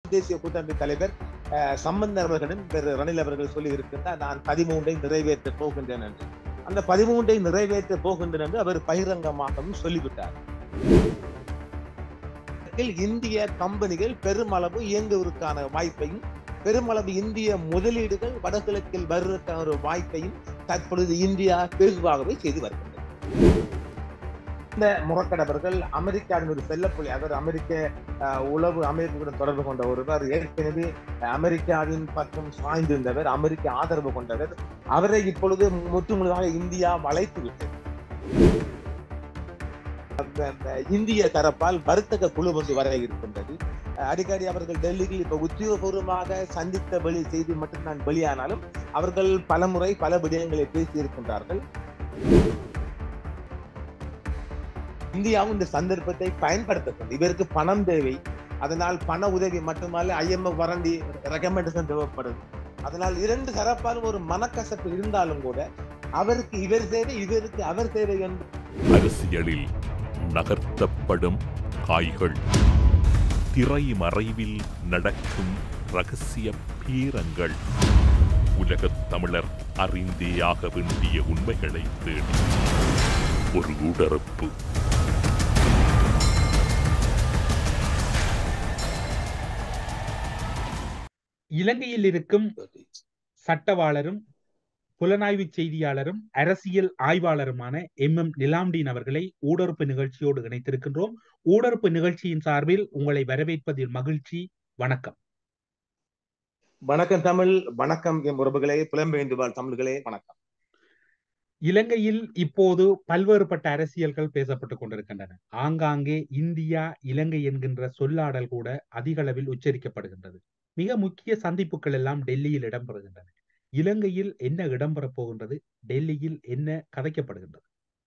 தேசிய கூட்டமைப்பு தலைவர் அஹ், சம்பந்தன் அவர்களிடம் திரு ரணில் அவர்கள் சொல்லி இருக்கின்றார் நான் பதிமூன்றை நிறைவேற்ற போகின்றேன் என்று அந்த பதிமூன்றை நிறைவேற்ற போகின்றேன் என்று அவர் பகிரங்கமாகவும் சொல்லிவிட்டார் இந்திய கம்பெனிகள் பெருமளவு இயங்குவதற்கான வாய்ப்பையும் பெருமளவு இந்திய முதலீடுகள் வடகிழக்கில் வருவதற்கான ஒரு வாய்ப்பையும் தற்பொழுது இந்தியா வெகுவாகவே செய்து வருகின்றது இந்த முறக்கடவர்கள் அமெரிக்காவின் ஒரு செல்லப்புள்ளி அவர் அமெரிக்க அஹ், உளவு அமைப்புடன் தொடர்பு கொண்ட ஒருவர் ஏற்கனவே அமெரிக்காவின் பக்கம் சாய்ந்திருந்தவர் அமெரிக்க ஆதரவு கொண்டவர் அவரை இப்பொழுது முற்று முழுதாக இந்தியா வளைத்து விட்டது இந்திய தரப்பால் வர்த்தக குழு ஒன்று வர இருக்கின்றது அடிக்கடி அவர்கள் டெல்லியில் இப்ப உத்தியோகபூர்வமாக சந்தித்த வெளி செய்தி மட்டும் நான் வெளியானாலும் அவர்கள் பலமுறை பல விடயங்களை பேசி இருக்கின்றார்கள் இந்தியாவும் இந்த சந்தர்ப்பத்தை பயன்படுத்த இவருக்கு பணம் தேவை அதனால் பண உதவி மட்டுமல்ல ஐஎம்எஃப் வரண்டி ரெக்கமெண்டேஷன் தேவைப்படுது அதனால் இரண்டு தரப்பாலும் ஒரு மனக்கசப்பு இருந்தாலும் கூட அவருக்கு இவர் தேவை இவருக்கு அவர் தேவை என்று அரசியலில் நகர்த்தப்படும் காய்கள் திரைமறைவில் நடக்கும் ரகசிய பீரங்கள் உலகத் தமிழர் அறிந்தேயாக வேண்டிய உண்மைகளை தேடி ஒரு உடறுப்பு இலங்கையில் இருக்கும் சட்டவாளரும் புலனாய்வு செய்தியாளரும் அரசியல் ஆய்வாளருமான எம் எம் நிலாம்டீன் அவர்களை ஊடறுப்பு நிகழ்ச்சியோடு இணைத்திருக்கின்றோம் ஊடறுப்பு நிகழ்ச்சியின் சார்பில் உங்களை வரவேற்பதில் மகிழ்ச்சி வணக்கம் வணக்கம் தமிழ் வணக்கம் என் உறவுகளே புலம்பெயர்ந்து வாழ் தமிழ்களே வணக்கம் இலங்கையில் இப்போது பல்வேறுபட்ட அரசியல்கள் பேசப்பட்டுக் கொண்டிருக்கின்றன ஆங்காங்கே இந்தியா இலங்கை என்கின்ற சொல்லாடல் கூட அதிக அளவில் உச்சரிக்கப்படுகின்றது மிக முக்கிய சந்திப்புகள் எல்லாம் டெல்லியில் இடம்பெறுகின்றன இலங்கையில் என்ன இடம்பெறப் போகின்றது டெல்லியில் என்ன கதைக்கப்படுகின்றது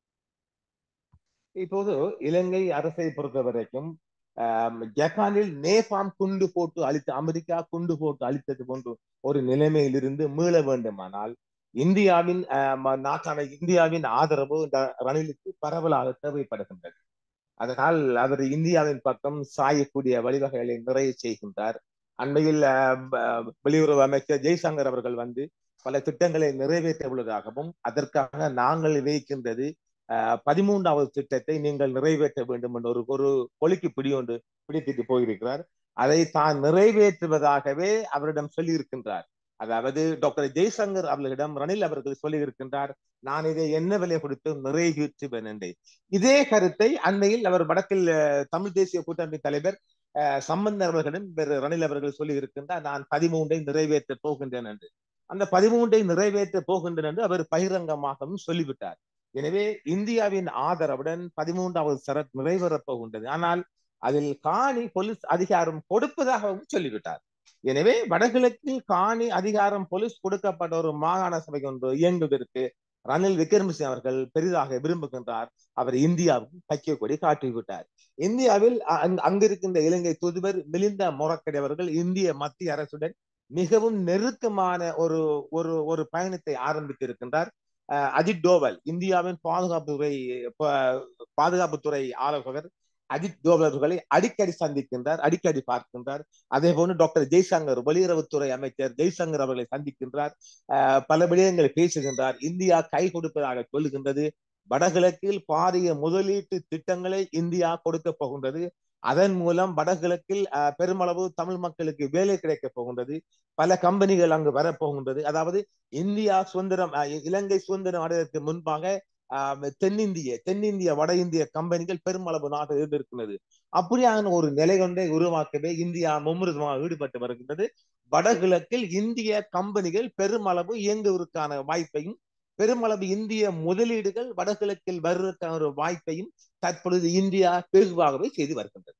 இப்போது இலங்கை அரசை பொறுத்த வரைக்கும் ஆம், ஜப்பானில் நேபாம் குண்டு போட்டு அழித்து அமெரிக்கா குண்டு போட்டு அழித்தது போன்று ஒரு நிலைமையிலிருந்து மீள வேண்டுமானால் இந்தியாவின் ஆம், நாட்டான இந்தியாவின் ஆதரவு இந்த ரணிலுக்கு பரவலாக தேவைப்படுகின்றது அதனால் அவர் இந்தியாவின் பக்கம் சாயக்கூடிய வழிவகைகளை நிறைய செய்கின்றார் அண்மையில் ஆம், ஆம், வெளியுறவு அமைச்சர் ஜெய்சங்கர் அவர்கள் வந்து பல திட்டங்களை நிறைவேற்ற உள்ளதாகவும் அதற்காக நாங்கள் வைக்கின்றது ஆஹ் பதிமூன்றாவது திட்டத்தை நீங்கள் நிறைவேற்ற வேண்டும் என்ற ஒரு ஒரு கொலுக்கு பிடி ஒன்று பிடித்திட்டு போயிருக்கிறார் அதை தான் நிறைவேற்றுவதாகவே அவரிடம் சொல்லி இருக்கின்றார் அதாவது டாக்டர் ஜெய்சங்கர் அவர்களிடம் ரணில் அவர்கள் சொல்லி இருக்கின்றார் நான் இதை என்ன விலை கொடுத்து நிறைவேற்றுவேன் என்று இதே கருத்தை அண்மையில் அவர் வடக்கில் அஹ், தமிழ் தேசிய கூட்டமைப்பு தலைவர் அஹ், சம்பந்தன் அவர்களிடம் திரு ரணில் அவர்கள் சொல்லி இருக்கின்றார் நான் பதிமூன்றை நிறைவேற்ற போகின்றேன் என்று அந்த பதிமூன்றை நிறைவேற்ற போகின்றேன் என்று அவர் பகிரங்கமாகவும் சொல்லிவிட்டார் எனவே இந்தியாவின் ஆதரவுடன் பதிமூன்றாவது சரத் நிறைவேறப் போகின்றது ஆனால் அதில் காணி போலீஸ் அதிகாரம் கொடுப்பதாகவும் சொல்லிவிட்டார் எனவே வடகிழக்கில் காணி அதிகாரம் போலீஸ் கொடுக்கப்பட்ட ஒரு மாகாண சபை ஒன்று இயங்குவதற்கு ரணில் விக்ரமசிங்க அவர்கள் பெரிதாக விரும்புகின்றார் அவர் இந்தியாவுக்கு பச்சை கொடி காட்டிவிட்டார் இந்தியாவில் அங்- அங்கிருக்கின்ற இலங்கை தூதுவர் மிலிந்த மொரக்கடை அவர்கள் இந்திய மத்திய அரசுடன் மிகவும் நெருக்கமான ஒரு ஒரு ஒரு பயணத்தை ஆரம்பித்திருக்கின்றார் அஹ் அஜித் டோவல் இந்தியாவின் பாதுகாப்புத்துறை ப- பாதுகாப்புத்துறை ஆலோசகர் அஜித் டோவல் அவர்களை அடிக்கடி சந்திக்கின்றார் அடிக்கடி பார்க்கின்றார் அதே போன்று டாக்டர் ஜெய்சங்கர் வெளியுறவுத்துறை அமைச்சர் ஜெய்சங்கர் அவர்களை சந்திக்கின்றார் அஹ் பல விடயங்களை பேசுகின்றார் இந்தியா கை கொடுப்பதாக சொல்லுகின்றது வடகிழக்கில் பாரிய முதலீட்டு திட்டங்களை இந்தியா கொடுக்க போகின்றது அதன் மூலம் வடகிழக்கில் அஹ், பெருமளவு தமிழ் மக்களுக்கு வேலை கிடைக்கப் போகின்றது பல கம்பெனிகள் அங்கு வரப்போகின்றது அதாவது இந்தியா சுதந்திரம் அஹ், இலங்கை சுதந்திரம் அடைவதற்கு முன்பாக ஆஹ், தென்னிந்திய தென்னிந்திய வட இந்திய கம்பெனிகள் பெருமளவு நாட்டில் இருந்திருக்கிறது அப்படியான ஒரு நிலை ஒன்றை உருவாக்கவே இந்தியா மும்முரமாக ஈடுபட்டு வருகின்றது வடகிழக்கில் இந்திய கம்பெனிகள் பெருமளவு இயங்குவதற்கான வாய்ப்பையும் பெருமளவு இந்திய முதலீடுகள் வடகிழக்கில் வருவதற்கான ஒரு வாய்ப்பையும் தற்பொழுது இந்தியா வெகுவாகவே செய்து வருகின்றது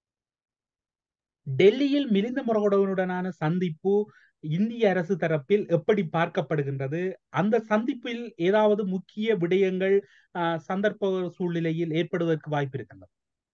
டெல்லியில் மிலிந்த முரகொடவனுடனான சந்திப்பு இந்திய அரசு தரப்பில் எப்படி பார்க்கப்படுகின்றது அந்த சந்திப்பில் ஏதாவது முக்கிய விடயங்கள் ஆஹ், சந்தர்ப்ப சூழ்நிலையில் ஏற்படுவதற்கு வாய்ப்பு இருக்கின்றது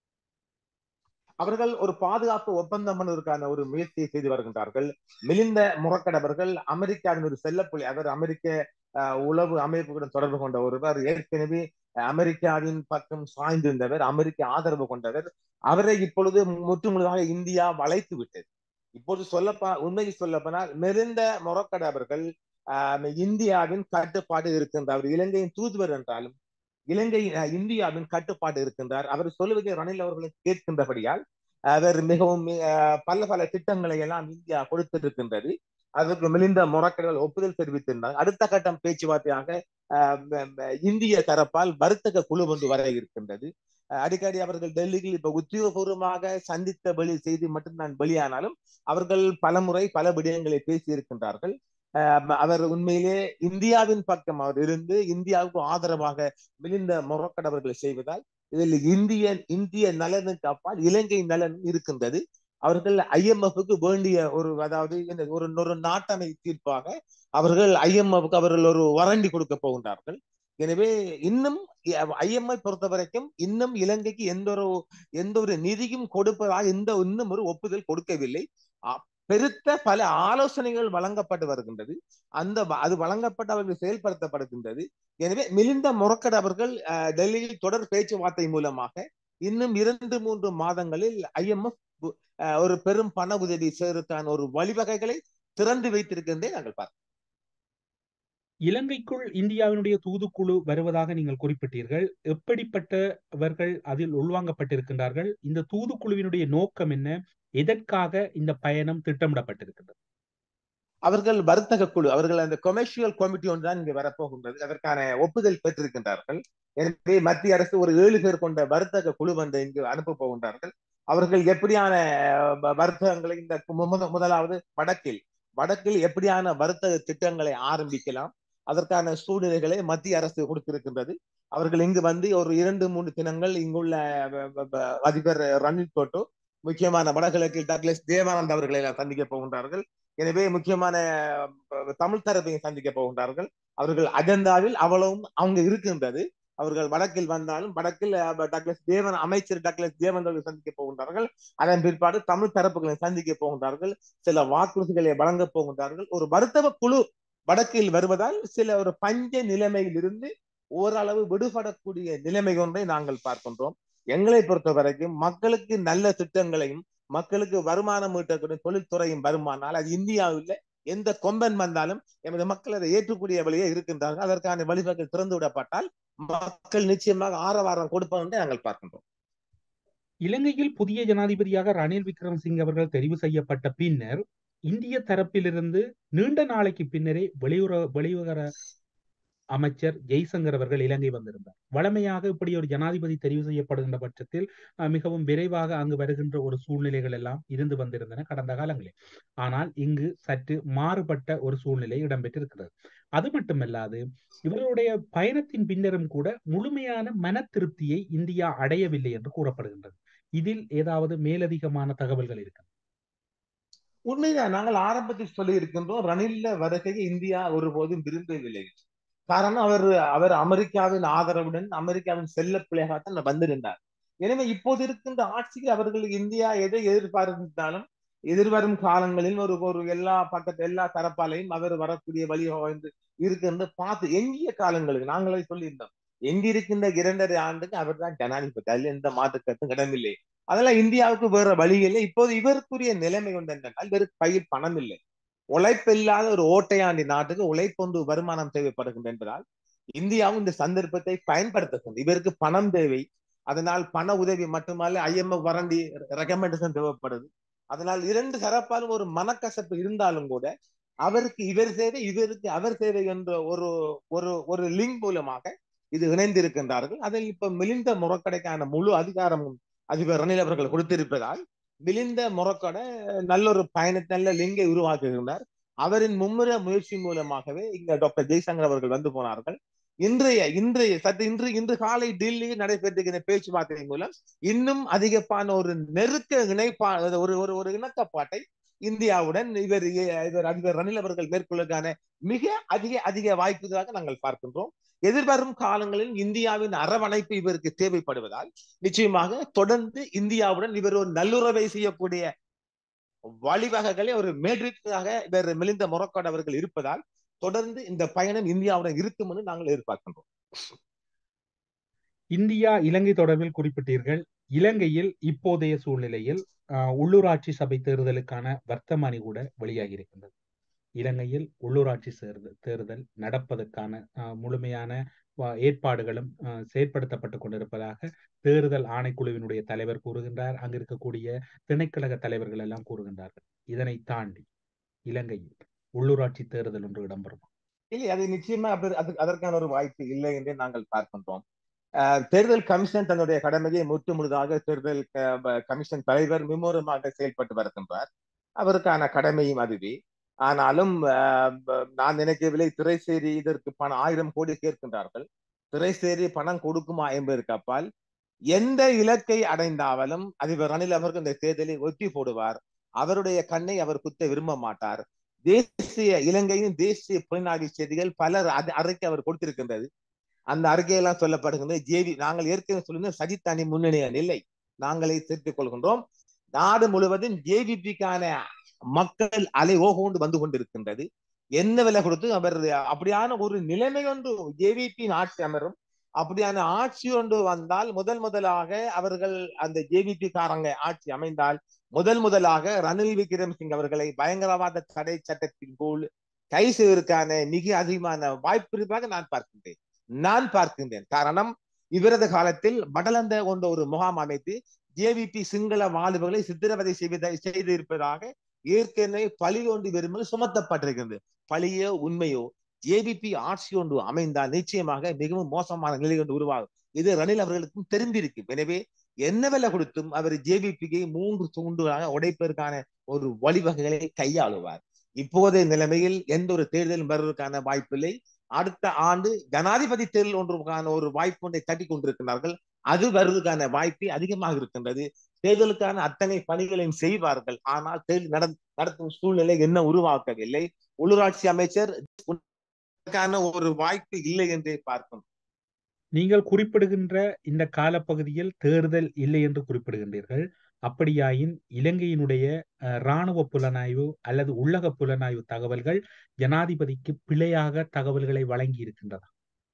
அவர்கள் ஒரு பாதுகாப்பு ஒப்பந்தம் பண்ணுவதற்கான ஒரு முயற்சியை செய்து வருகின்றார்கள் மிலிந்த முறக்கடவர்கள் அமெரிக்காவின் ஒரு செல்லப்புள்ளி அவர் அமெரிக்க அஹ், உளவு அமைப்புடன் தொடர்பு கொண்ட ஒருவர் ஏற்கனவே அமெரிக்காவின் பக்கம் சாய்ந்திருந்தவர் அமெரிக்க ஆதரவு கொண்டவர் அவரை இப்பொழுது முற்று முழுதாக இந்தியா வளைத்து விட்டது இப்போது சொல்லப்பா உண்மையை சொல்லப்போனால் மெரிந்த மொரக்கட அவர்கள் ஆஹ், இந்தியாவின் கட்டுப்பாடு இருக்கின்றார் அவர் இலங்கையின் தூதுவர் என்றாலும் இலங்கை அஹ், இந்தியாவின் கட்டுப்பாடு இருக்கின்றார் அவர் சொல்லுவதை ரணில் அவர்களை கேட்கின்றபடியால் அவர் மிகவும் அஹ், பல பல திட்டங்களை எல்லாம் இந்தியா கொடுத்திருக்கின்றது அதற்கு மிலிந்த முறக்கடைகள் ஒப்புதல் தெரிவித்திருந்தார் அடுத்த கட்டம் பேச்சுவார்த்தையாக அஹ், ம- ம- இந்திய தரப்பால் வர்த்தக குழு ஒன்று வர இருக்கின்றது அஹ், அடிக்கடி அவர்கள் டெல்லியில் இப்ப உத்தியோகபூர்வமாக சந்தித்த வெளி செய்தி மட்டும்தான் வெளியானாலும் அவர்கள் பலமுறை பல விடயங்களை பேசி இருக்கின்றார்கள் அஹ், அவர் உண்மையிலே இந்தியாவின் பக்கம் அவர் இருந்து இந்தியாவுக்கு ஆதரவாக மிலிந்த முறக்கடவர்களை செய்வதால் இதில் இந்திய இந்திய நலனுக்கு அப்பால் இலங்கை நலன் இருக்கின்றது அவர்கள் ஐஎம்எஃப்க்கு வேண்டிய ஒரு அதாவது என்ன, ஒரு ஒரு நாட்டமை தீர்ப்பாக அவர்கள் ஐஎம்எஃப்க்கு அவர்கள் ஒரு வரண்டி கொடுக்க போகின்றார்கள் எனவே இன்னும் ஐஎம்எஃப் பொறுத்த வரைக்கும் இன்னும் இலங்கைக்கு எந்த ஒரு எந்த ஒரு நிதியும் கொடுப்பதாக இந்த இன்னும் ஒரு ஒப்புதல் கொடுக்கவில்லை அ- பெருத்த பல ஆலோசனைகள் வழங்கப்பட்டு வருகின்றது அந்த வ- அது வழங்கப்பட்டு அவர்கள் செயல்படுத்தப்படுகின்றது எனவே மிலிந்த முறக்கட் அவர்கள் அஹ், டெல்லியில் தொடர் பேச்சுவார்த்தை மூலமாக இன்னும் இரண்டு மூன்று மாதங்களில் ஐஎம்எஃப் ஒரு பெரும் பண உதவி சேருக்கான ஒரு வழிவகைகளை திறந்து வைத்திருக்கின்றே நாங்கள் பார்க்கிறோம் இலங்கைக்குள் இந்தியாவினுடைய தூதுக்குழு வருவதாக நீங்கள் குறிப்பிட்டீர்கள் எப்படிப்பட்டவர்கள் அதில் உள்வாங்கப்பட்டிருக்கின்றார்கள் இந்த தூதுக்குழுவினுடைய நோக்கம் என்ன எதற்காக இந்த பயணம் திட்டமிடப்பட்டிருக்கின்றது அவர்கள் வர்த்தக குழு அவர்கள் அந்த கொமர்ஷியல் கமிட்டி ஒன்று தான் இங்கு வரப்போகின்றது அதற்கான ஒப்புதல் பெற்றிருக்கின்றார்கள் எனவே மத்திய அரசு ஒரு ஏழு பேர் கொண்ட வர்த்தக குழு வந்து இங்கு அனுப்ப போகின்றார்கள் அவர்கள் எப்படியான அஹ், வ- வர்த்தகங்களை இந்த மு- முத- முதலாவது வடக்கில் வடக்கில் எப்படியான வர்த்தக திட்டங்களை ஆரம்பிக்கலாம் அதற்கான சூழ்நிலைகளை மத்திய அரசு கொடுத்திருக்கின்றது அவர்கள் இங்கு வந்து ஒரு இரண்டு மூன்று தினங்கள் இங்குள்ள வ- வ- வ- அதிபர் ரணில் டோட்டோ முக்கியமான வடகிழக்கில் டக்ளஸ் தேவானந்த் அவர்களை எல்லாம் சந்திக்க போகின்றார்கள் எனவே முக்கியமான அஹ், தமிழ் தரப்பை சந்திக்க போகின்றார்கள் அவர்கள் அஜெண்டாவில் அவ்வளவும் அவங்க இருக்கின்றது அவர்கள் வடக்கில் வந்தாலும் வடக்கில் அஹ், டக்ளஸ் தேவன் அமைச்சர் டக்ளஸ் தேவன் அவர்கள் சந்திக்க போகின்றார்கள் அதன் பிற்பாடு தமிழ் தரப்புகளை சந்திக்க போகின்றார்கள் சில வாக்குறுதிகளை வழங்க போகின்றார்கள் ஒரு வர்த்தக குழு வடக்கில் வருவதால் சில ஒரு பஞ்ச நிலைமையில் இருந்து ஓரளவு விடுபடக்கூடிய நிலைமை ஒன்றை நாங்கள் பார்க்கின்றோம் எங்களை பொறுத்த வரைக்கும் மக்களுக்கு நல்ல திட்டங்களையும் மக்களுக்கு வருமானம் ஈட்டக்கூடிய தொழில்துறையும் வருமானால் அது இந்தியாவில் எந்த கொம்பன் வந்தாலும் எமது மக்கள் அதை ஏற்றக்கூடிய வழியே இருக்கின்றார்கள் அதற்கான வழிவகை திறந்து விடப்பட்டால் மக்கள் நிச்சயமாக ஆரவாரம் கொடுப்பார் என்று நாங்கள் பார்க்கின்றோம் இலங்கையில் புதிய ஜனாதிபதியாக ரணில் விக்ரமசிங்க அவர்கள் தெரிவு செய்யப்பட்ட பின்னர் இந்திய தரப்பிலிருந்து நீண்ட நாளைக்கு பின்னரே வெளியுறவு வெளியுறவு அமைச்சர் ஜெய்சங்கர் அவர்கள் இலங்கை வந்திருந்தார் வழமையாக இப்படி ஒரு ஜனாதிபதி தெரிவு செய்யப்படுகின்ற பட்சத்தில் அஹ், மிகவும் விரைவாக அங்கு வருகின்ற ஒரு சூழ்நிலைகள் எல்லாம் இருந்து வந்திருந்தன கடந்த காலங்களில் ஆனால் இங்கு சற்று மாறுபட்ட ஒரு சூழ்நிலை இடம்பெற்றிருக்கிறது அது மட்டுமல்லாது இவருடைய பயணத்தின் பின்னரும் கூட முழுமையான மன திருப்தியை இந்தியா அடையவில்லை என்று கூறப்படுகின்றது இதில் ஏதாவது மேலதிகமான தகவல்கள் இருக்கு உண்மைதான் நாங்கள் ஆரம்பத்தில் சொல்லி இருக்கின்றோம் ரணில்ல வருகையை இந்தியா ஒருபோதும் விரும்பவில்லை காரணம் அவர் அவர் அமெரிக்காவின் ஆதரவுடன் அமெரிக்காவின் செல்ல பிள்ளையாகத்தான் வந்திருந்தார் எனவே இப்போது இருக்கின்ற ஆட்சிக்கு அவர்கள் இந்தியா எதை எதிர்பார்த்திருந்தாலும் எதிர்வரும் காலங்களில் ஒரு ஒரு எல்லா பக்கத்து எல்லா தரப்பாலையும் அவர் வரக்கூடிய வழி வந்து இருக்குன்னு பார்த்து எஞ்சிய காலங்களுக்கு நாங்களே சொல்லியிருந்தோம் எஞ்சி இருக்கின்ற இரண்டரை ஆண்டுக்கு அவர் தான் ஜனாதிபதி அதில் எந்த மாற்று கருத்தும் இடமில்லை அதெல்லாம் இந்தியாவுக்கு வேற வழி இல்லை இப்போது இவருக்குரிய நிலைமை கொண்டு என்னென்றால் இவருக்கு கையில் பணம் இல்லை உழைப்பில்லாத ஒரு ஓட்டையாண்டி நாட்டுக்கு உழைப்பொன்று வருமானம் தேவைப்படுகின்ற என்பதால் இந்தியாவும் இந்த சந்தர்ப்பத்தை பயன்படுத்துகிறது இவருக்கு பணம் தேவை அதனால் பண உதவி மட்டுமல்ல ஐஎம்எஃப் வரண்டி ரெக்கமெண்டேஷன் தேவைப்படுது அதனால் இரண்டு தரப்பாலும் ஒரு மனக்கசப்பு இருந்தாலும் கூட அவருக்கு இவர் சேவை இவருக்கு அவர் சேவை என்ற ஒரு ஒரு ஒரு லிங்க் மூலமாக இது இணைந்திருக்கின்றார்கள் அதில் இப்ப மிலிந்த முறக்கடைக்கான முழு அதிகாரமும் அதிபர் ரணில் அவர்கள் கொடுத்திருப்பதால் மிலிந்த முறக்கடை நல்ல ஒரு பயணத்தை நல்ல லிங்கை உருவாக்குகின்றார் அவரின் மும்முர முயற்சி மூலமாகவே இங்க டாக்டர் ஜெய்சங்கர் அவர்கள் வந்து போனார்கள் இன்றைய இன்றைய சற்று இன்று இன்று காலை டெல்லியில் நடைபெற்றிருக்கிற பேச்சுவார்த்தை மூலம் இன்னும் அதிகப்பான ஒரு நெருக்க இணைப்பா ஒரு ஒரு ஒரு இணக்கப்பாட்டை இந்தியாவுடன் இவர் இவர் அதிபர் ரணில் அவர்கள் மேற்கொள்வதற்கான மிக அதிக அதிக வாய்ப்புகளாக நாங்கள் பார்க்கின்றோம் எதிர்வரும் காலங்களில் இந்தியாவின் அரவணைப்பு இவருக்கு தேவைப்படுவதால் நிச்சயமாக தொடர்ந்து இந்தியாவுடன் இவர் ஒரு நல்லுறவை செய்யக்கூடிய வழிவகைகளை ஒரு மேட்ரிக்காக இவர் மிலிந்த மொரக்காட் அவர்கள் இருப்பதால் தொடர்ந்து இந்த பயணம் இந்தியாவுடன் இருக்கும் என்று நாங்கள் எதிர்பார்க்கின்றோம் இந்தியா இலங்கை தொடர்பில் குறிப்பிட்டீர்கள் இலங்கையில் இப்போதைய சூழ்நிலையில் அஹ், உள்ளூராட்சி சபை தேர்தலுக்கான வர்த்தமானி கூட வெளியாகி இருக்கின்றது இலங்கையில் உள்ளூராட்சி தேர்தல் தேர்தல் நடப்பதற்கான அஹ், முழுமையான வ- ஏற்பாடுகளும் அஹ், செயற்படுத்தப்பட்டுக் கொண்டிருப்பதாக தேர்தல் ஆணைக்குழுவினுடைய தலைவர் கூறுகின்றார் அங்கு இருக்கக்கூடிய திணைக்களக தலைவர்கள் எல்லாம் கூறுகின்றார்கள் இதனை தாண்டி இலங்கையில் உள்ளூராட்சி தேர்தல் ஒன்று இடம்பெறும் இல்லை அது நிச்சயமா அது- அது- அதற்கான ஒரு வாய்ப்பு இல்லை என்றே நாங்கள் பார்க்கின்றோம் அஹ், தேர்தல் கமிஷன் தன்னுடைய கடமையை முற்று முழுதாக தேர்தல் க- ப- கமிஷன் தலைவர் மும்முரமாக செயல்பட்டு வருகின்றார் அவருக்கான கடமையும் அதுவே ஆனாலும் அஹ், ப- நான் நினைக்கவில்லை திரைசேரி இதற்கு பணம் ஆயிரம் கோடி கேட்கின்றார்கள் திரைசேரி பணம் கொடுக்குமா என்பதற்கு அப்பால் எந்த இலக்கை அடைந்தாலும் அதிபர் ரணில் அவர்கள் இந்த தேர்தலை ஒட்டி போடுவார் அவருடைய கண்ணை அவர் குத்த விரும்ப மாட்டார் தேசிய இலங்கையின் தேசிய புலனாய்வு செய்திகள் பலர் அது- அறிக்கை அவர் கொடுத்திருக்கின்றது அந்த அறிக்கையெல்லாம் சொல்லப்படுகின்றது ஜேவி நாங்கள் ஏற்கனவே சொல்லுங்க சஜித் அணி முன்னணியான் இல்லை நாங்களே சேர்த்துக் கொள்கின்றோம் நாடு முழுவதும் ஜேவிபிக்கான மக்கள் அலை ஓகோண்டு வந்து கொண்டிருக்கின்றது என்ன விலை கொடுத்து அவர் அப்படியான ஒரு நிலைமை ஒன்று ஜேவிபியின் ஆட்சி அமரும் அப்படியான ஆட்சி ஒன்று வந்தால் முதல் முதலாக அவர்கள் அந்த ஜேவிபி காரங்க ஆட்சி அமைந்தால் முதல் முதலாக ரணில் விக்ரமசிங் அவர்களை பயங்கரவாத தடை சட்டத்தின் கீழ் கை செய்வதற்கான மிக அதிகமான வாய்ப்பு இருப்பதாக நான் பார்க்கின்றேன் நான் பார்க்கின்றேன் காரணம் இவரது காலத்தில் மடலந்த கொண்ட ஒரு முகாம் அமைத்து ஜேவிபி சிங்கள வாலிபர்களை சித்திரவதை செய்வதை செய்திருப்பதாக ஏற்கனவே பழி ஒன்று விரும்பி சுமத்தப்பட்டிருக்கிறது பழியோ உண்மையோ ஜேபிபி ஆட்சி ஒன்று அமைந்தால் நிச்சயமாக மிகவும் மோசமான நிலை ஒன்று உருவாகும் இது ரணில் அவர்களுக்கும் தெரிந்திருக்கும் எனவே என்ன விலை கொடுத்தும் அவர் ஜேபிபியை மூன்று தூண்டுகளாக உடைப்பதற்கான ஒரு வழிவகைகளை கையாளுவார் இப்போதைய நிலைமையில் எந்த ஒரு தேர்தலும் வருவதற்கான வாய்ப்பில்லை அடுத்த ஆண்டு ஜனாதிபதி தேர்தல் ஒன்றுக்கான ஒரு வாய்ப்பு ஒன்றை தட்டி கொண்டிருக்கிறார்கள் அது வருவதற்கான வாய்ப்பு அதிகமாக இருக்கின்றது தேர்தலுக்கான அத்தனை பணிகளையும் செய்வார்கள் ஆனால் தேர்தல் நட நடத்தும் சூழ்நிலை என்ன உருவாக்கவில்லை உள்ளூராட்சி அமைச்சர் அதற்கான ஒரு வாய்ப்பு இல்லை என்றே பார்க்கும் நீங்கள் குறிப்பிடுகின்ற இந்த காலப்பகுதியில் தேர்தல் இல்லை என்று குறிப்பிடுகின்றீர்கள் அப்படியாயின் இலங்கையினுடைய அஹ், இராணுவ புலனாய்வு அல்லது உள்ளக புலனாய்வு தகவல்கள் ஜனாதிபதிக்கு பிழையாக தகவல்களை வழங்கி இருக்கின்றதா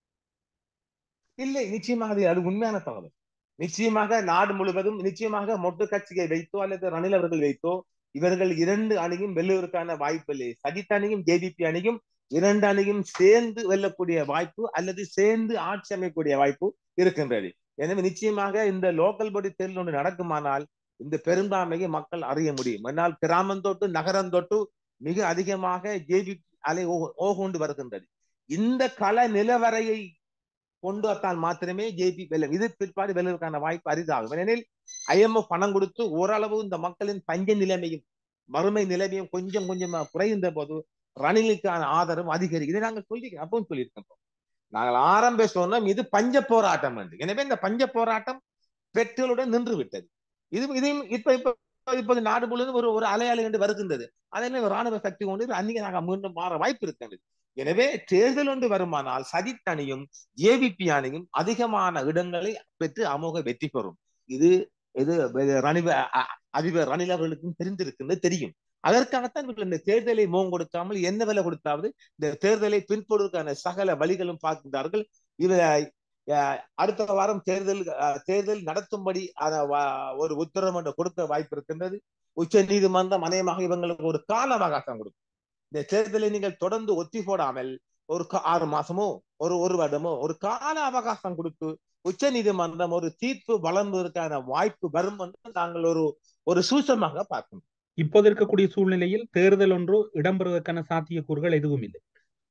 இல்லை நிச்சயமாக அது அது உண்மையான தகவல் நிச்சயமாக நாடு முழுவதும் நிச்சயமாக மொட்டு கட்சியை வைத்தோ அல்லது ரணில் அவர்கள் வைத்தோ இவர்கள் இரண்டு அணியும் வெல்லுவதற்கான வாய்ப்பு இல்லை சஜித் அணியும் ஜேடிபி அணியும் இரண்டு அணியும் சேர்ந்து வெல்லக்கூடிய வாய்ப்பு அல்லது சேர்ந்து ஆட்சி அமைக்கக்கூடிய வாய்ப்பு இருக்கின்றது எனவே நிச்சயமாக இந்த லோக்கல் பாடி தேர்தல் ஒன்று நடக்குமானால் இந்த பெரும்பான்மையை மக்கள் அறிய முடியும் என்னால் கிராமம் தொட்டு நகரம் தொட்டு மிக அதிகமாக ஜேபி அலை ஓ- ஓகொண்டு வருகின்றது இந்த கள நிலவரையை கொண்டு வந்தால் மாத்திரமே ஜேபி வெல்லும் இது பிற்பாடு வெல்லுவதற்கான வாய்ப்பு அரிதாகும் ஏனெனில் ஐஎம்எஃப் பணம் கொடுத்து ஓரளவு இந்த மக்களின் பஞ்ச நிலைமையும் வறுமை நிலைமையும் கொஞ்சம் கொஞ்சமா குறைந்த போது ரணிலுக்கான ஆதரவு அதிகரிக்கும் இதை நாங்கள் சொல்லி அப்பவும் சொல்லியிருக்கின்றோம் நாங்கள் ஆரம்ப சொன்னோம் இது பஞ்ச போராட்டம் என்று எனவே இந்த பஞ்ச போராட்டம் பெட்ரோலுடன் நின்று விட்டது இது இதையும் இப்ப இப்ப இப்போது நாடு முழுவதும் ஒரு ஒரு அலையாளை என்று வருகின்றது அதே ராணுவ சக்தி கொண்டு அன்னைக்கு நாங்கள் மீண்டும் மாற வாய்ப்பு இருக்கின்றது எனவே தேர்தல் ஒன்று வருமானால் சஜித் அணியும் ஏவிபி அணியும் அதிகமான இடங்களை பெற்று அமோக வெற்றி பெறும் இது இது ரணிவ அ- அதிபர் ரணில் அவர்களுக்கும் தெரிந்திருக்கின்றது தெரியும் அதற்காகத்தான் இவர்கள் இந்த தேர்தலை முகம் கொடுக்காமல் என்ன விலை கொடுத்தாவது இந்த தேர்தலை பின்பற்றுவதற்கான சகல வழிகளும் பார்க்கின்றார்கள் இவ அஹ், அடுத்த வாரம் தேர்தல் அஹ், தேர்தல் நடத்தும்படி அத வ- ஒரு உத்தரவு ஒன்று கொடுக்க வாய்ப்பு இருக்கின்றது உச்ச நீதிமன்றம் அநேகமாக இவங்களுக்கு ஒரு கால அவகாசம் கொடுக்கும் இந்த தேர்தலை நீங்கள் தொடர்ந்து ஒத்தி போடாமல் ஒரு கா- ஆறு மாசமோ ஒரு ஒரு வருடமோ ஒரு கால அவகாசம் கொடுத்து உச்ச நீதிமன்றம் ஒரு தீர்ப்பு வழங்குவதற்கான வாய்ப்பு வரும் என்று நாங்கள் ஒரு ஒரு சூசமாக பார்க்கணும் இப்போது இருக்கக்கூடிய சூழ்நிலையில் தேர்தல் ஒன்று இடம்பெறுவதற்கான சாத்தியக்கூறுகள் எதுவும் இல்லை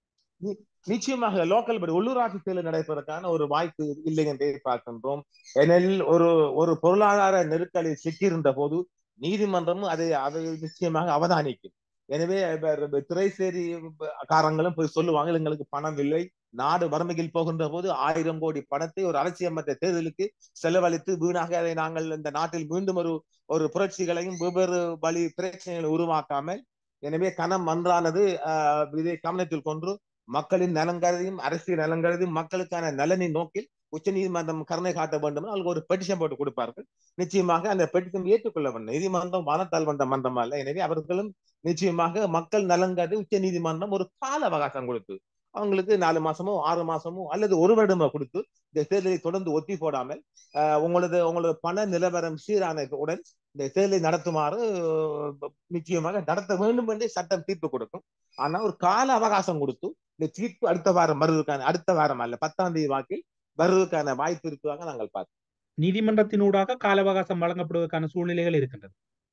நிச்சயமாக லோக்கல் படி உள்ளூராட்சி தேர்தல் நடைபெறதுக்கான ஒரு வாய்ப்பு இல்லை என்றே பார்க்கின்றோம் ஏனெனில் ஒரு ஒரு பொருளாதார நெருக்கடியில் சிக்கியிருந்த போது நீதிமன்றமும் அதை அதை நிச்சயமாக அவதானிக்கும் எனவே இப்ப- இப்ப திரைசேரி காரங்களும் போய் சொல்லுவாங்க எங்களுக்கு பணம் இல்லை நாடு வறுமையில் போகின்ற போது ஆயிரம் கோடி பணத்தை ஒரு அரசியமற்ற தேர்தலுக்கு செலவழித்து வீணாக அதை நாங்கள் இந்த நாட்டில் மீண்டும் ஒரு ஒரு புரட்சிகளையும் வெவ்வேறு வழி பிரச்சனைகளை உருவாக்காமல் எனவே கணம் மன்றானது ஆஹ், இதை கவனத்தில் கொண்டு மக்களின் நலன் கருதியும் அரசியல் நலன் கருதியும் மக்களுக்கான நலனின் நோக்கில் உச்ச நீதிமன்றம் கருணை காட்ட வேண்டும் என்று அவங்களுக்கு ஒரு பெட்டிஷன் போட்டு கொடுப்பார்கள் நிச்சயமாக அந்த பெட்டிஷன் ஏற்றுக்கொள்ள வேண்டும் நீதிமன்றம் வானத்தால் வந்த மன்றம் அல்ல எனவே அவர்களும் நிச்சயமாக மக்கள் நலன் கருதி உச்ச நீதிமன்றம் ஒரு கால அவகாசம் கொடுத்து அவங்களுக்கு நாலு மாசமோ ஆறு மாசமோ அல்லது ஒரு வருடமோ கொடுத்து இந்த தேர்தலை தொடர்ந்து ஒத்தி போடாமல் ஆஹ் உங்களது உங்களது பண நிலவரம் சீரான உடன் இந்த தேர்தலை நடத்துமாறு அஹ், நிச்சயமாக நடத்த வேண்டும் என்று சட்டம் தீர்ப்பு கொடுக்கும் ஆனா ஒரு கால அவகாசம் கொடுத்து இந்த தீர்ப்பு அடுத்த வாரம் வருவதற்கான அடுத்த வாரம் அல்ல பத்தாம் தேதி வாக்கில் வருவதற்கான வாய்ப்பு இருப்பதாக நாங்கள் பார்க்கிறோம் நீதிமன்றத்தினூடாக கால அவகாசம் வழங்கப்படுவதற்கான சூழ்நிலைகள் இருக்கின்றது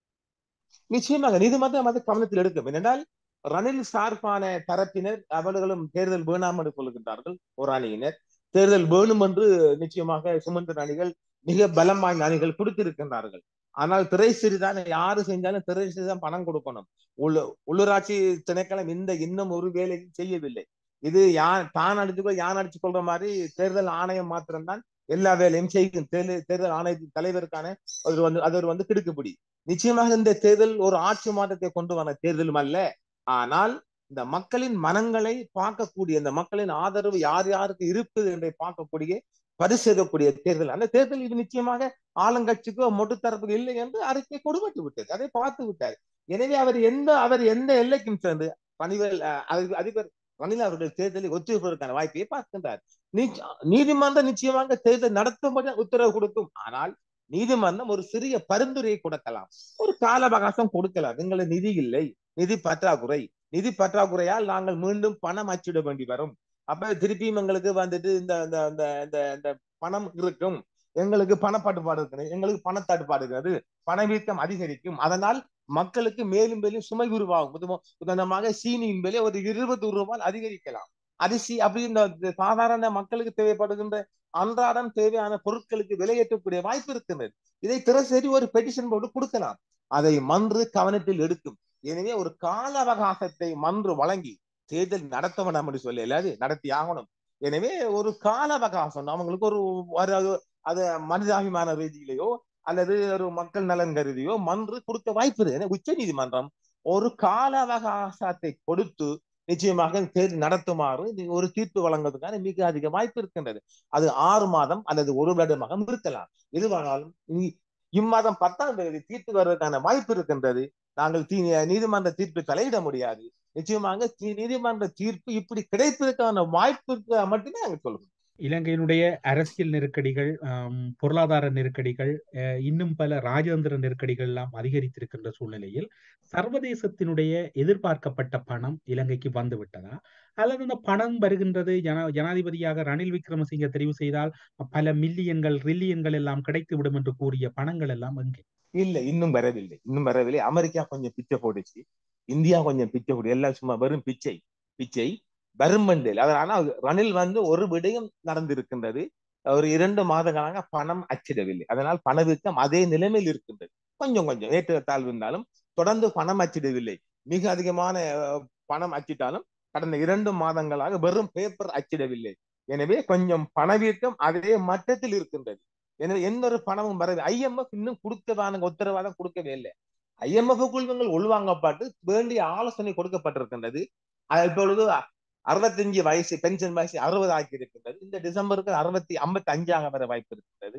நிச்சயமாக நீதிமன்றம் அதை கவனத்தில் எடுக்கும் ஏனென்றால் ரணில் சார்பான தரப்பினர் அவர்களும் தேர்தல் வேணாம் என்று கொள்கின்றார்கள் ஒரு அணியினர் தேர்தல் வேணும் என்று நிச்சயமாக சுமந்திர அணிகள் மிக பலம் வாய்ந்த அணிகள் கொடுத்திருக்கின்றார்கள் ஆனால் திரை சிறிதான் யாரு செஞ்சாலும் திரை சிறிதான் பணம் கொடுக்கணும் உள்ள உள்ளூராட்சி திணைக்களம் இந்த இன்னும் ஒரு வேலையும் செய்யவில்லை இது யார் தான் அடிச்சுக்கோ யான் அடிச்சு கொள்ற மாதிரி தேர்தல் ஆணையம் மாத்திரம்தான் எல்லா வேலையும் செய்யும் தேர்தல் தேர்தல் ஆணையத்தின் தலைவருக்கான ஒரு வந்து அது ஒரு வந்து கிடுக்குப்பிடி நிச்சயமாக இந்த தேர்தல் ஒரு ஆட்சி மாற்றத்தை கொண்டு வர தேர்தலும் அல்ல ஆனால் இந்த மக்களின் மனங்களை பார்க்கக்கூடிய இந்த மக்களின் ஆதரவு யார் யாருக்கு இருக்குது என்பதை பார்க்கக்கூடிய பரிசீலிக்கக்கூடிய தேர்தல் அந்த தேர்தல் இது நிச்சயமாக ஆளுங்கட்சிக்கோ மொட்டு தரப்புக்கு இல்லை என்று அறிக்கை கொடுபட்டு விட்டது அதை பார்த்து விட்டார் எனவே அவர் எந்த அவர் எந்த எல்லைக்கும் சேர்ந்து பணிகள் அதிபர் ரணில் அவர்கள் தேர்தலை ஒத்துழைப்பதற்கான வாய்ப்பை பார்க்கின்றார் நீதிமன்றம் நிச்சயமாக தேர்தல் நடத்தும்படி உத்தரவு கொடுக்கும் ஆனால் நீதிமன்றம் ஒரு சிறிய பரிந்துரையை கொடுக்கலாம் ஒரு கால அவகாசம் கொடுக்கலாம் எங்களை நிதி இல்லை நிதி பற்றாக்குறை நிதி பற்றாக்குறையால் நாங்கள் மீண்டும் பணம் அச்சிட வேண்டி வரும் அப்ப திருப்பியும் எங்களுக்கு வந்துட்டு இந்த இந்த இந்த இந்த பணம் இருக்கும் எங்களுக்கு பணப்பட்டுப்பாடு இருக்கிறது எங்களுக்கு பணத்தட்டுப்பாடு இருக்கிறது பணவீக்கம் அதிகரிக்கும் அதனால் மக்களுக்கு மேலும் மேலும் சுமை உருவாகும் உதாரணமாக சீனியின் விலை ஒரு இருபது ரூபாய் அதிகரிக்கலாம் அரிசி அப்படி இந்த சாதாரண மக்களுக்கு தேவைப்படுகின்ற அன்றாடம் தேவையான பொருட்களுக்கு விலையேற்றக்கூடிய வாய்ப்பு இருக்கின்றது இதை திறசரி ஒரு பெட்டிஷன் போட்டு கொடுக்கலாம் அதை மன்று கவனத்தில் எடுக்கும் எனவே ஒரு கால அவகாசத்தை மன்று வழங்கி தேர்தல் நடத்த வேண்டாம் என்று சொல்ல இல்லாது நடத்தி ஆகணும் எனவே ஒரு கால அவகாசம் அவங்களுக்கு ஒரு அது மனிதாபிமான ரீதியிலேயோ அல்லது ஒரு மக்கள் நலன் கருதியோ மன்று கொடுக்க வாய்ப்பு இருக்கு உச்ச நீதிமன்றம் ஒரு கால அவகாசத்தை கொடுத்து நிச்சயமாக தேர்தல் நடத்துமாறு ஒரு தீர்ப்பு வழங்குவதற்கான மிக அதிக வாய்ப்பு இருக்கின்றது அது ஆறு மாதம் அல்லது ஒரு வருடமாக இருக்கலாம் எதுவானாலும் இம்மாதம் பத்தாம் தேதி தீர்ப்பு வருவதற்கான வாய்ப்பு இருக்கின்றது நாங்கள் நீதிமன்ற தீர்ப்பு தலையிட முடியாது நிச்சயமாக நீதிமன்ற தீர்ப்பு இப்படி கிடைப்பதற்கான வாய்ப்பு மட்டுமே நாங்கள் சொல்லுவோம் இலங்கையினுடைய அரசியல் நெருக்கடிகள் பொருளாதார நெருக்கடிகள் இன்னும் பல ராஜதந்திர நெருக்கடிகள் எல்லாம் அதிகரித்திருக்கின்ற சூழ்நிலையில் சர்வதேசத்தினுடைய எதிர்பார்க்கப்பட்ட பணம் இலங்கைக்கு வந்து விட்டதா அல்லது அந்த பணம் வருகின்றது ஜன ஜனாதிபதியாக ரணில் விக்ரமசிங்க தெரிவு செய்தால் பல மில்லியன்கள் ரில்லியன்கள் எல்லாம் கிடைத்து விடும் என்று கூறிய பணங்கள் எல்லாம் எங்கே இல்ல இன்னும் வரவில்லை இன்னும் வரவில்லை அமெரிக்கா கொஞ்சம் பிச்சை போடுச்சு இந்தியா கொஞ்சம் பிச்சை போடு எல்லாம் சும்மா வெறும் பிச்சை பிச்சை பருமண்டல் ஆனால் ரணில் வந்து ஒரு விடயம் நடந்திருக்கின்றது ஒரு இரண்டு மாதங்களாக பணம் அச்சிடவில்லை அதனால் பணவீக்கம் அதே நிலைமையில் இருக்கின்றது கொஞ்சம் கொஞ்சம் ஏற்ற தாழ்வு இருந்தாலும் தொடர்ந்து பணம் அச்சிடவில்லை மிக அதிகமான பணம் அச்சிட்டாலும் கடந்த இரண்டு மாதங்களாக வெறும் பேப்பர் அச்சிடவில்லை எனவே கொஞ்சம் பணவீக்கம் அதே மட்டத்தில் இருக்கின்றது எனவே எந்த ஒரு பணமும் வரவில்லை ஐஎம்எஃப் இன்னும் கொடுக்கவான உத்தரவாதம் கொடுக்கவே இல்லை ஐஎம்எஃப் குழுவங்கள் உள்வாங்கப்பட்டு வேண்டிய ஆலோசனை கொடுக்கப்பட்டிருக்கின்றது இப்பொழுது அறுபத்தஞ்சு வயசு பென்ஷன் வயசு அறுபது ஆக்கி இருக்கின்றது இந்த டிசம்பருக்கு அறுபத்தி ஐம்பத்தி அஞ்சாக வர வாய்ப்பு இருக்கின்றது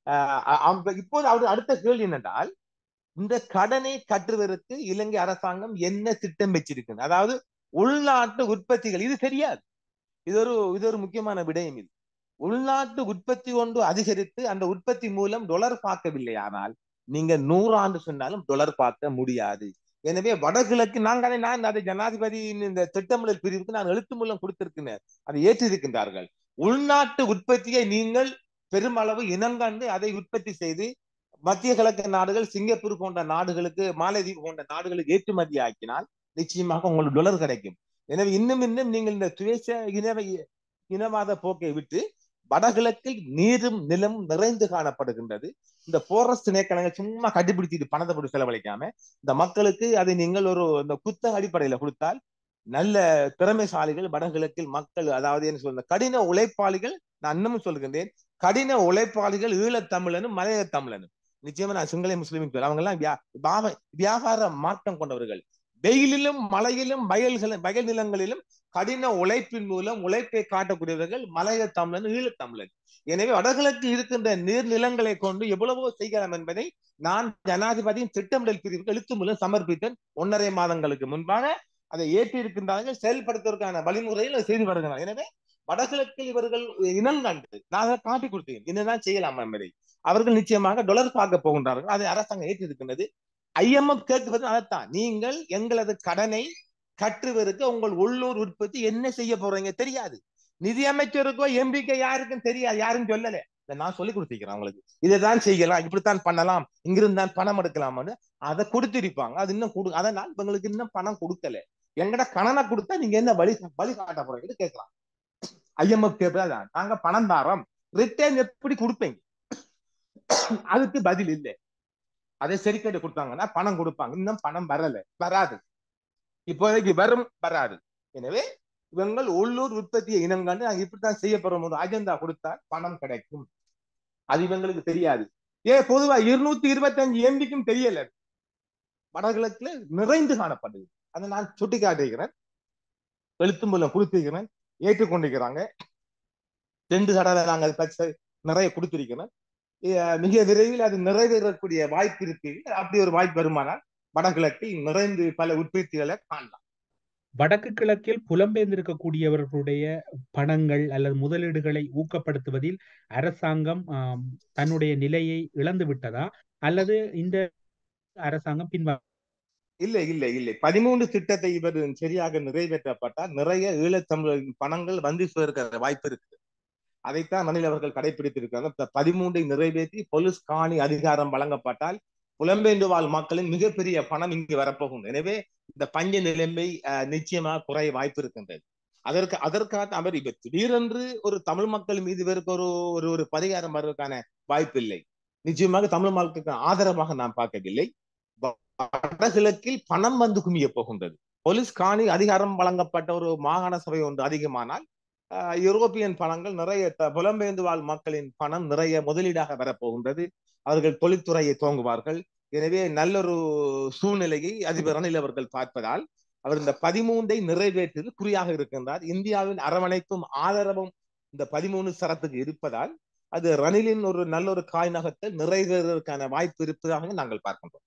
இப்போது அவர் அடுத்த கேள்வி என்னென்றால் இந்த கடனை கட்டுவதற்கு இலங்கை அரசாங்கம் என்ன திட்டம் வச்சிருக்கு அதாவது உள்நாட்டு உற்பத்திகள் இது தெரியாது இது ஒரு இது ஒரு முக்கியமான விடயம் இது உள்நாட்டு உற்பத்தி கொண்டு அதிகரித்து அந்த உற்பத்தி மூலம் டொலர் பார்க்கவில்லை ஆனால் நீங்க நூறு ஆண்டு சொன்னாலும் டொலர் பார்க்க முடியாது எனவே வடகிழக்கு நாங்கள் நான் அதை ஜனாதிபதியின் இந்த திட்டமிடல் பிரிவுக்கு நான் எழுத்து மூலம் கொடுத்திருக்கிறேன் அதை ஏற்றிருக்கின்றார்கள் உள்நாட்டு உற்பத்தியை நீங்கள் பெருமளவு இனங்கண்டு அதை உற்பத்தி செய்து மத்திய கிழக்கு நாடுகள் சிங்கப்பூர் போன்ற நாடுகளுக்கு மாலத்தீவு போன்ற நாடுகளுக்கு ஏற்றுமதி ஆக்கினால் நிச்சயமாக உங்களுக்கு டொலர் கிடைக்கும் எனவே இன்னும் இன்னும் நீங்கள் இந்த சுயேச இனவ இனவாத போக்கை விட்டு வடகிழக்கில் நீரும் நிலமும் நிறைந்து காணப்படுகின்றது இந்த போரஸ்ட் திணைக்களங்கள் சும்மா கண்டுபிடிச்சிட்டு பணத்தை போட்டு செலவழிக்காம இந்த மக்களுக்கு அதை நீங்கள் ஒரு இந்த புத்தக அடிப்படையில கொடுத்தால் நல்ல திறமைசாலிகள் வடகிழக்கில் மக்கள் அதாவது என்ன சொல்ற கடின உழைப்பாளிகள் நான் இன்னமும் சொல்கின்றேன் கடின உழைப்பாளிகள் ஈழத்தமிழனும் மலைய தமிழனும் நிச்சயமா நான் சிங்கள முஸ்லீம் அவங்க எல்லாம் வியாபார மாற்றம் கொண்டவர்கள் வெயிலிலும் மலையிலும் வயல்களும் வயல் நிலங்களிலும் கடின உழைப்பின் மூலம் உழைப்பை காட்டக்கூடியவர்கள் மலைய தமிழன் ஈழத்தமிழன் எனவே வடகிழக்கு இருக்கின்ற நீர்நிலங்களை கொண்டு எவ்வளவோ செய்யலாம் என்பதை நான் ஜனாதிபதியின் திட்டமிடல் பிரிவுக்கு எழுத்து மூலம் சமர்ப்பித்தேன் ஒன்றரை மாதங்களுக்கு முன்பாக அதை ஏற்றி இருக்கின்றார்கள் செயல்படுத்துவதற்கான வழிமுறையில் அதை செய்து வருகிறார்கள் எனவே வடகிழக்கில் இவர்கள் இனங்கண்டு நான் அதை காட்டி கொடுத்தேன் என்னதான் செய்யலாம் என்பதை அவர்கள் நிச்சயமாக டொலர் பார்க்க போகின்றார்கள் அதை அரசாங்கம் ஏற்றி இருக்கின்றது ஐஎம்எஃப் கேட்குவது அதைத்தான் நீங்கள் எங்களது கடனை கற்றுவதற்கு உங்கள் உள்ளூர் உற்பத்தி என்ன செய்ய போறீங்க தெரியாது நிதியமைச்சருக்கோ எம்பிக்கோ யாருக்கும் தெரியாது யாரும் சொல்லல இதை நான் சொல்லி கொடுத்திருக்கிறேன் அவங்களுக்கு இதைதான் செய்யலாம் இப்படித்தான் பண்ணலாம் இங்கிருந்து தான் பணம் எடுக்கலாம்னு அதை கொடுத்திருப்பாங்க அது இன்னும் கொடு அதனால் இவங்களுக்கு இன்னும் பணம் கொடுக்கல எங்கட கணனை கொடுத்தா நீங்க என்ன வழி வழி காட்ட போறீங்கன்னு கேட்கலாம் ஐஎம்எஃப் கேட்பதான் நாங்க பணம் தாரோம் ரிட்டர்ன் எப்படி கொடுப்பீங்க அதுக்கு பதில் இல்லை அதை சரி கேட்டு கொடுத்தாங்கன்னா பணம் கொடுப்பாங்க இன்னும் பணம் வரல வராது இப்போதைக்கு வரும் வராது எனவே இவங்கள் உள்ளூர் உற்பத்தியை இனங்கண்டு நாங்க இப்படித்தான் செய்ய போறோம் ஒரு அஜெண்டா கொடுத்தால் பணம் கிடைக்கும் அது இவங்களுக்கு தெரியாது ஏ பொதுவா இருநூத்தி இருபத்தி அஞ்சு எம்பிக்கும் தெரியல வடகிழக்குல நிறைந்து காணப்படுது அதை நான் சுட்டி காட்டிக்கிறேன் எழுத்து மூலம் கொடுத்திருக்கிறேன் ஏற்றுக்கொண்டிருக்கிறாங்க ரெண்டு தடவை நாங்கள் பச்சை நிறைய கொடுத்திருக்கிறோம் மிக விரைவில் அது நிறைவேறக்கூடிய வாய்ப்பு இருக்கு அப்படி ஒரு வாய்ப்பு வருமானால் வடகிழக்கில் நிறைந்து பல உற்பத்திகளை காணலாம் வடக்கு கிழக்கில் புலம்பெயர்ந்திருக்கக்கூடியவர்களுடைய பணங்கள் அல்லது முதலீடுகளை ஊக்கப்படுத்துவதில் அரசாங்கம் தன்னுடைய நிலையை இழந்து விட்டதா அல்லது இந்த அரசாங்கம் பின்வா இல்லை இல்லை இல்லை பதிமூன்று திட்டத்தை இவர் சரியாக நிறைவேற்றப்பட்டால் நிறைய ஈழத்தமிழரின் பணங்கள் வந்து சேர்க்கிற வாய்ப்பு இருக்கு அதைத்தான் மணில் அவர்கள் கடைபிடித்திருக்காங்க பதிமூன்றை நிறைவேற்றி பொலிஸ் காணி அதிகாரம் வழங்கப்பட்டால் புலம்பெயர்ந்து வாழ் மக்களின் மிகப்பெரிய பணம் இங்கு வரப்போகும் எனவே இந்த பஞ்ச நிலைமை நிச்சயமாக குறைய வாய்ப்பு இருக்கின்றது அதற்கு அதற்காக அவர் இப்ப திடீரென்று ஒரு தமிழ் மக்கள் மீது இவருக்கு ஒரு ஒரு ஒரு பரிகாரம் வருவதற்கான வாய்ப்பு இல்லை நிச்சயமாக தமிழ் மக்களுக்கு ஆதரவாக நாம் பார்க்கவில்லை வடகிழக்கில் பணம் வந்து குமிய போகின்றது போலீஸ் காணி அதிகாரம் வழங்கப்பட்ட ஒரு மாகாண சபை ஒன்று அதிகமானால் யூரோப்பியன் பணங்கள் நிறைய புலம்பெயர்ந்து வாழ் மக்களின் பணம் நிறைய முதலீடாக வரப்போகின்றது அவர்கள் தொழில்துறையை துவங்குவார்கள் எனவே நல்லொரு சூழ்நிலையை அதிபர் ரணில் அவர்கள் பார்ப்பதால் அவர் இந்த பதிமூன்றை நிறைவேற்றுவது குறியாக இருக்கின்றார் இந்தியாவின் அரவணைப்பும் ஆதரவும் இந்த பதிமூணு சரத்துக்கு இருப்பதால் அது ரணிலின் ஒரு நல்ல ஒரு காய் நகத்தை நிறைவேறுவதற்கான வாய்ப்பு இருப்பதாக நாங்கள் பார்க்கின்றோம்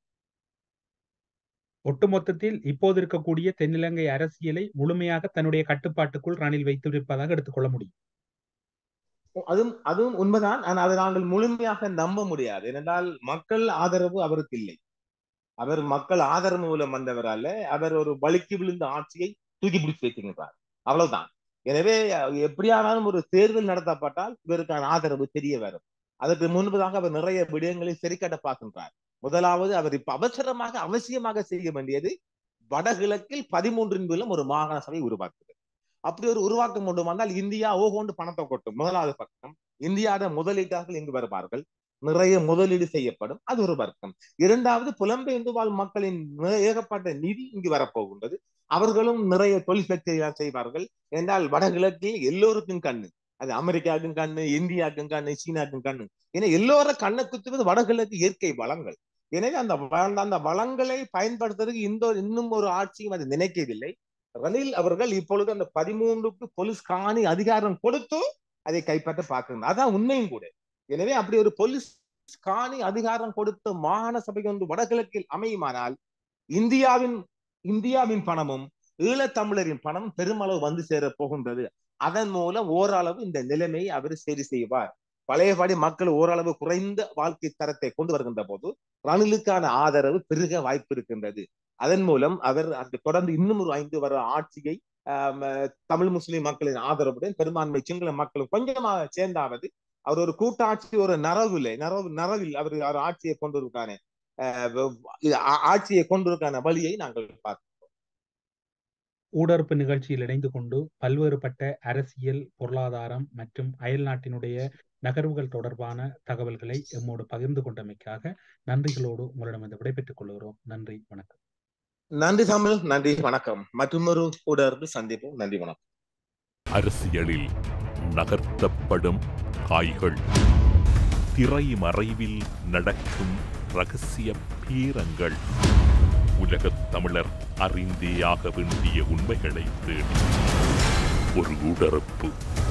ஒட்டுமொத்தத்தில் இப்போது இருக்கக்கூடிய தென்னிலங்கை அரசியலை முழுமையாக தன்னுடைய கட்டுப்பாட்டுக்குள் ரணில் வைத்திருப்பதாக எடுத்துக்கொள்ள முடியும் அதுவும் அதுவும் உண்மைதான் ஆனால் அதை நாங்கள் முழுமையாக நம்ப முடியாது ஏனென்றால் மக்கள் ஆதரவு அவருக்கு இல்லை அவர் மக்கள் ஆதரவு மூலம் வந்தவர் அல்ல அவர் ஒரு வழுக்கி விழுந்த ஆட்சியை தூக்கி பிடிச்சு வைக்கின்றார் அவ்வளவுதான் எனவே எப்படியானாலும் ஒரு தேர்தல் நடத்தப்பட்டால் இவருக்கான ஆதரவு தெரிய வரும் அதற்கு முன்பதாக அவர் நிறைய விடயங்களை சரிக்கட்ட பார்க்கின்றார் முதலாவது அவர் இப்ப அவசரமாக அவசியமாக செய்ய வேண்டியது வடகிழக்கில் பதிமூன்றின் மூலம் ஒரு மாகாண சபை உருவாக்குது அப்படி ஒரு உருவாக்கம் கொண்டு வந்தால் இந்தியா ஓகோண்டு பணத்தை கொட்டும் முதலாவது பக்கம் இந்தியாவோட முதலீட்டாளர்கள் இங்கு வருவார்கள் நிறைய முதலீடு செய்யப்படும் அது ஒரு வர்க்கம் இரண்டாவது புலம்பெயர்ந்து வாழ் மக்களின் ஏகப்பட்ட நிதி இங்கு வரப்போகின்றது அவர்களும் நிறைய தொழில் சக்தியாக செய்வார்கள் என்றால் வடகிழக்கில் எல்லோருக்கும் கண்ணு அது அமெரிக்காவுக்கும் கண்ணு இந்தியாவுக்கும் கண்ணு சீனாவுக்கும் கண்ணு ஏன்னா எல்லோர கண்ணை குத்துவது வடகிழக்கு இயற்கை வளங்கள் எனவே அந்த அந்த வளங்களை பயன்படுத்துறதுக்கு இந்த இன்னும் ஒரு ஆட்சியும் அது நினைக்கவில்லை ரணில் அவர்கள் இப்பொழுது அந்த பதிமூன்றுக்கு போலீஸ் காணி அதிகாரம் கொடுத்து அதை கைப்பற்ற பார்க்கணும் அதான் உண்மையும் கூட எனவே அப்படி ஒரு போலீஸ் காணி அதிகாரம் கொடுத்த மாகாண சபை ஒன்று வடகிழக்கில் அமையுமானால் இந்தியாவின் இந்தியாவின் பணமும் ஈழத்தமிழரின் பணம் பெருமளவு வந்து சேர போகின்றது அதன் மூலம் ஓரளவு இந்த நிலைமையை அவர் சரி செய்வார் பழையபடி மக்கள் ஓரளவு குறைந்த வாழ்க்கை தரத்தை கொண்டு வருகின்ற போது ரணிலுக்கான ஆதரவு பெருக வாய்ப்பு இருக்கின்றது அதன் மூலம் அவர் அந்த தொடர்ந்து இன்னும் ஒரு ஐந்து வர ஆட்சியை தமிழ் முஸ்லிம் மக்களின் ஆதரவுடன் பெரும்பான்மை சிங்கள மக்களும் கொஞ்சமாக சேர்ந்தாவது அவர் ஒரு கூட்டாட்சி ஒரு நரவுல நரவு நரவில் அவர் அவர் ஆட்சியை கொண்டிருக்கான ஆட்சியை கொண்டிருக்கான வழியை நாங்கள் பார்க்கிறோம் ஊடறுப்பு நிகழ்ச்சியில் இணைந்து கொண்டு பல்வேறுபட்ட அரசியல் பொருளாதாரம் மற்றும் அயல் நாட்டினுடைய நகர்வுகள் தொடர்பான தகவல்களை எம்மோடு பகிர்ந்து கொண்டமைக்காக நன்றிகளோடு உங்களிடம் இந்த விடைபெற்றுக் கொள்கிறோம் நன்றி வணக்கம் நன்றி தமிழ் நன்றி வணக்கம் மற்றொரு ஊடறுப்பு சந்திப்போம் நன்றி வணக்கம் அரசியலில் நகர்த்தப்படும் காய்கள் திரை மறைவில் நடக்கும் ரகசிய பீரங்கள் உலகத் தமிழர் அறிந்தேயாக வேண்டிய உண்மைகளை தேடி ஒரு உடறுப்பு